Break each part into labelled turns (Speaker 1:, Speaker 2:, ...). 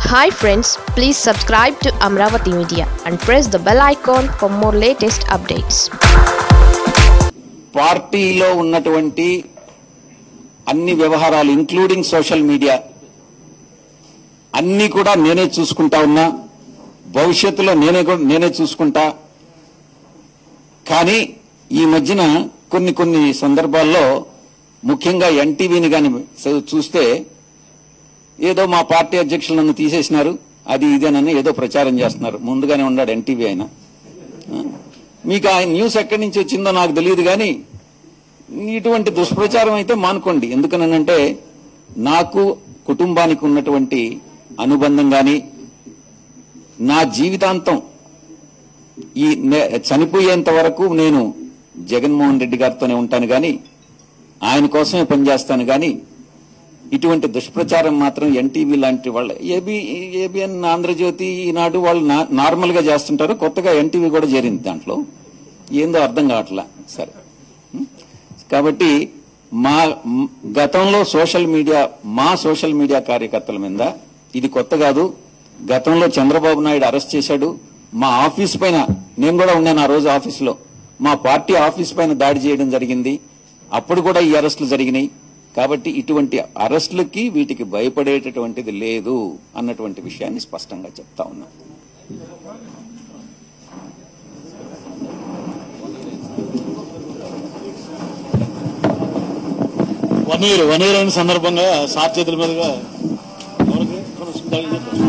Speaker 1: Hi friends please subscribe to Amaravati media and press the bell icon for more latest updates
Speaker 2: పార్టీలో ఉన్నటువంటి అన్ని వ్యవహారాలు including social media అన్ని కూడా నేనే చూసుకుంటా ఉన్నా భవిష్యత్తులో నేనే కూడా నేనే చూసుకుంటా కానీ ఈ మధ్యన కొన్ని కొన్ని సందర్భాల్లో ముఖ్యంగా ఎన్టీవీని కానీ చూస్తే ఏదో మా పార్టీ అధ్యక్షులు నన్ను తీసేసినారు అది ఇదేనని ఏదో ప్రచారం చేస్తున్నారు ముందుగానే ఉన్నాడు ఎన్టీవీ ఆయన ఆ? మీకు ఆ న్యూస్ ఎక్కడి నుంచి వచ్చిందో నాకు తెలియదు కానీ ఇటువంటి దుష్ప్రచారం అయితే మానుకోండి ఎందుకనంటే నాకు కుటుంబానికి ఉన్నటువంటి అనుబంధం కానీ నా జీవితాంతం ఈ నే- చనిపోయేంత వరకు నేను జగన్మోహన్ రెడ్డి గారితోనే ఉంటాను కానీ ఆయన కోసమే పనిచేస్తాను కానీ ఇటువంటి దుష్ప్రచారం మాత్రం ఎన్టీవీ లాంటి వాళ్ళ ఏబి ఏబిఎన్ ఆంధ్రజ్యోతి ఈనాడు వాళ్ళు నా- నార్మల్ గా చేస్తుంటారు కొత్తగా ఎన్టీవీ కూడా చేరింది దాంట్లో ఏందో అర్థం కావట్లా సరే ఉం? కాబట్టి మా మ్, గతంలో సోషల్ మీడియా మా సోషల్ మీడియా కార్యకర్తల మీద ఇది కొత్త కాదు గతంలో చంద్రబాబు నాయుడు అరెస్ట్ చేశాడు మా ఆఫీస్ పైన నేను కూడా ఉన్నాను ఆ రోజు ఆఫీసులో మా పార్టీ ఆఫీస్ పైన దాడి చేయడం జరిగింది అప్పుడు కూడా ఈ అరెస్టులు జరిగినాయి కాబట్టి ఇటువంటి అరెస్టులకి వీటికి భయపడేటటువంటిది లేదు అన్నటువంటి విషయాన్ని స్పష్టంగా చెప్తా ఉన్నా
Speaker 3: వన్ ఇయర్ వన్ ఇయర్ అయిన సందర్భంగా సార్ చేతుల మీదుగా ఎవరికి? మన సుందరకి చెప్పు.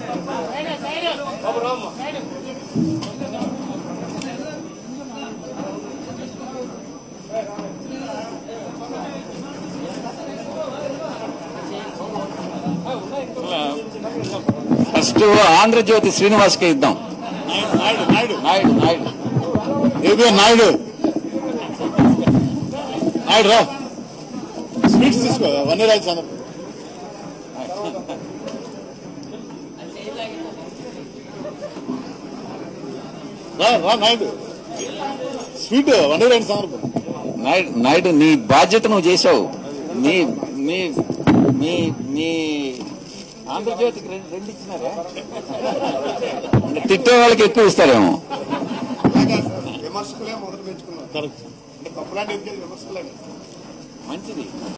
Speaker 2: ఫస్ట్ ఆంధ్రజ్యోతి శ్రీనివాస్కి ఇద్దాం
Speaker 3: నాయుడు నాయుడు
Speaker 2: నాయుడు నాయుడు
Speaker 3: ఏబిఎన్ నాయుడు నాయుడు రా స్వీట్స్ తీసుకో వన్ ఇయర్ అయిన సందర్భం రా రా నాయుడు స్వీట్ వన్ ఇయర్ అయిన సందర్భం
Speaker 2: నాయుడు నాయుడు నీ బాధ్యత నువ్వు చేశావు నీ మీ మీ మీ ఆంధ్రజ్యోతికి రెండు రెండు ఇచ్చినారా అంటే తిట్టే వాళ్ళకి ఎక్కువ ఇస్తారేమో
Speaker 4: విమర్శకులే మొదలు పెంచుకున్నారు
Speaker 3: కరెక్ట్
Speaker 4: అంటే తప్పులాంటి ఎదిగేది విమర్శకులే
Speaker 2: మంచిది